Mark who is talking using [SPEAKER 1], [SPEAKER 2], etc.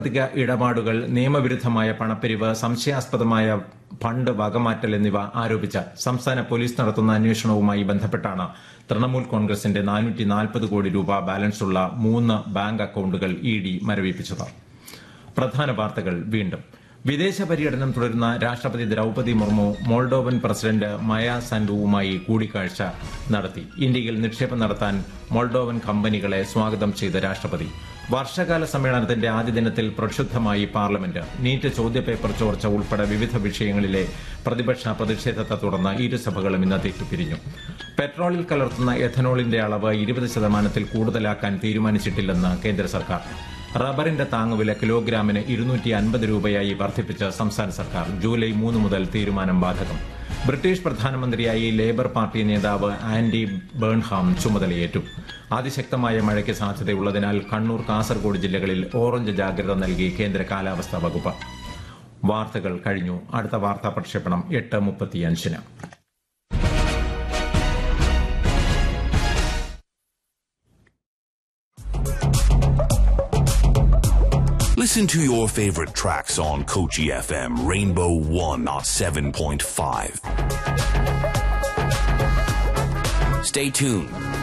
[SPEAKER 1] സാമ്പത്തിക ഇടപാടുകൾ നിയമവിരുദ്ധമായ പണപ്പിരിവ് സംശയാസ്പദമായ ഫണ്ട് വകമാറ്റൽ എന്നിവ ആരോപിച്ച് സംസ്ഥാന പോലീസ് നടത്തുന്ന അന്വേഷണവുമായി ബന്ധപ്പെട്ടാണ് തൃണമൂൽ കോൺഗ്രസിന്റെ നാനൂറ്റി നാൽപ്പത് കോടി രൂപ ബാലൻസുള്ള മൂന്ന് ബാങ്ക് അക്കൌണ്ടുകൾ ഇ ഡി മരവിപ്പിച്ചത് പ്രധാന വാർത്തകൾ വീണ്ടും വിദേശ പര്യടനം തുടരുന്ന രാഷ്ട്രപതി ദ്രൌപതി മുർമു മോൾഡോവൻ പ്രസിഡന്റ് മയ സാൻഡുവുമായി കൂടിക്കാഴ്ച നടത്തി ഇന്ത്യയിൽ നിക്ഷേപം നടത്താൻ മോൾഡോവൻ കമ്പനികളെ സ്വാഗതം ചെയ്ത രാഷ്ട്രപതി വർഷകാല സമ്മേളനത്തിന്റെ ആദ്യ ദിനത്തിൽ പ്രക്ഷുബ്ധമായി പാർലമെന്റ് നീറ്റ് ചോദ്യപേപ്പർ ചോർച്ച ഉൾപ്പെടെ വിവിധ വിഷയങ്ങളിലെ പ്രതിപക്ഷ പ്രതിഷേധത്തെ തുടർന്ന് ഇരുസഭകളും ഇന്നത്തേക്ക് പിരിഞ്ഞു പെട്രോളിൽ കലർത്തുന്ന എഥനോളിന്റെ അളവ് ഇരുപത് ശതമാനത്തിൽ കൂടുതലാക്കാൻ തീരുമാനിച്ചിട്ടില്ലെന്ന് കേന്ദ്ര സർക്കാർ റബ്ബറിന്റെ താങ്ങുവില കിലോഗ്രാമിന് ഇരുന്നൂറ്റി അൻപത് രൂപയായി വർദ്ധിപ്പിച്ച സംസ്ഥാന സർക്കാർ ജൂലൈ മൂന്ന് മുതൽ തീരുമാനം ബാധകം ബ്രിട്ടീഷ് പ്രധാനമന്ത്രിയായി ലേബർ പാർട്ടി നേതാവ് ആൻഡി ബേൺഹാം ചുമതലയേറ്റു അതിശക്തമായ മഴയ്ക്ക് സാധ്യതയുള്ളതിനാൽ കണ്ണൂർ കാസർഗോഡ് ജില്ലകളിൽ ഓറഞ്ച് ജാഗ്രത നൽകി കേന്ദ്ര കാലാവസ്ഥാ വകുപ്പ് വാർത്തകൾ കഴിഞ്ഞു അടുത്ത വാർത്താ പ്രക്ഷേപണം എട്ട് മുപ്പത്തിയഞ്ചിന്
[SPEAKER 2] Listen to your favorite tracks on Kochi FM Rainbow 107.5. Stay tuned